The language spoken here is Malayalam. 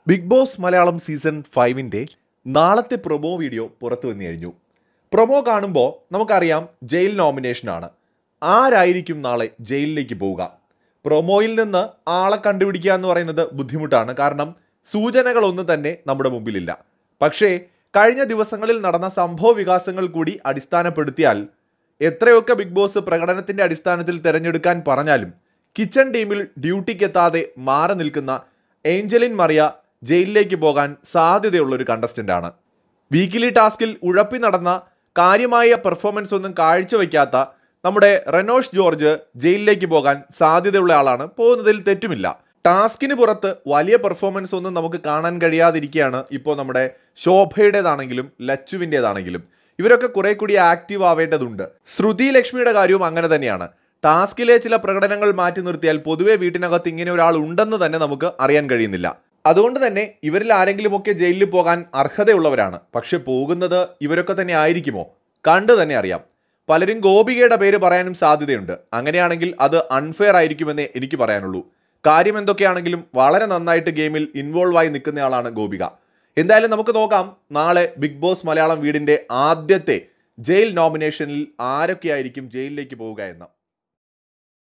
ബിഗ് ബോസ് മലയാളം സീസൺ ഫൈവിൻ്റെ നാളത്തെ പ്രൊമോ വീഡിയോ പുറത്തു വന്നു കഴിഞ്ഞു പ്രൊമോ കാണുമ്പോൾ നമുക്കറിയാം ജയിൽ നോമിനേഷനാണ് ആരായിരിക്കും നാളെ ജയിലിലേക്ക് പോവുക പ്രൊമോയിൽ നിന്ന് ആളെ കണ്ടുപിടിക്കുക എന്ന് പറയുന്നത് ബുദ്ധിമുട്ടാണ് കാരണം സൂചനകളൊന്നും തന്നെ നമ്മുടെ മുമ്പിലില്ല പക്ഷേ കഴിഞ്ഞ ദിവസങ്ങളിൽ നടന്ന സംഭവ വികാസങ്ങൾ കൂടി അടിസ്ഥാനപ്പെടുത്തിയാൽ എത്രയൊക്കെ ബിഗ് ബോസ് പ്രകടനത്തിന്റെ അടിസ്ഥാനത്തിൽ തിരഞ്ഞെടുക്കാൻ പറഞ്ഞാലും കിച്ചൺ ടീമിൽ ഡ്യൂട്ടിക്കെത്താതെ മാറി നിൽക്കുന്ന ഏഞ്ചലിൻ മറിയ ജയിലിലേക്ക് പോകാൻ സാധ്യതയുള്ള ഒരു കണ്ടസ്റ്റന്റ് ആണ് വീക്കിലി ടാസ്കിൽ ഉഴപ്പി നടന്ന കാര്യമായ പെർഫോമൻസ് ഒന്നും കാഴ്ചവെക്കാത്ത നമ്മുടെ റെനോഷ് ജോർജ് ജയിലിലേക്ക് പോകാൻ സാധ്യതയുള്ള ആളാണ് പോകുന്നതിൽ തെറ്റുമില്ല ടാസ്കിന് പുറത്ത് വലിയ പെർഫോമൻസ് ഒന്നും നമുക്ക് കാണാൻ കഴിയാതിരിക്കുകയാണ് ഇപ്പോൾ നമ്മുടെ ശോഭയുടേതാണെങ്കിലും ലച്ചുവിൻ്റെതാണെങ്കിലും ഇവരൊക്കെ കുറെ കൂടി ആക്റ്റീവ് ആവേണ്ടതുണ്ട് ശ്രുതി ലക്ഷ്മിയുടെ കാര്യവും അങ്ങനെ തന്നെയാണ് ടാസ്കിലെ ചില പ്രകടനങ്ങൾ മാറ്റി നിർത്തിയാൽ പൊതുവെ വീട്ടിനകത്ത് ഇങ്ങനെ ഒരാൾ ഉണ്ടെന്ന് തന്നെ നമുക്ക് അറിയാൻ കഴിയുന്നില്ല അതുകൊണ്ട് തന്നെ ഇവരിൽ ആരെങ്കിലുമൊക്കെ ജയിലിൽ പോകാൻ അർഹതയുള്ളവരാണ് പക്ഷെ പോകുന്നത് ഇവരൊക്കെ തന്നെ ആയിരിക്കുമോ കണ്ടു തന്നെ അറിയാം പലരും ഗോപികയുടെ പേര് പറയാനും സാധ്യതയുണ്ട് അങ്ങനെയാണെങ്കിൽ അത് അൺഫെയർ ആയിരിക്കുമെന്നേ എനിക്ക് പറയാനുള്ളൂ കാര്യം എന്തൊക്കെയാണെങ്കിലും വളരെ നന്നായിട്ട് ഗെയിമിൽ ഇൻവോൾവ് ആയി നിൽക്കുന്നയാളാണ് ഗോപിക എന്തായാലും നമുക്ക് നോക്കാം നാളെ ബിഗ് ബോസ് മലയാളം വീടിന്റെ ആദ്യത്തെ ജയിൽ നോമിനേഷനിൽ ആരൊക്കെയായിരിക്കും ജയിലിലേക്ക് പോവുക എന്ന്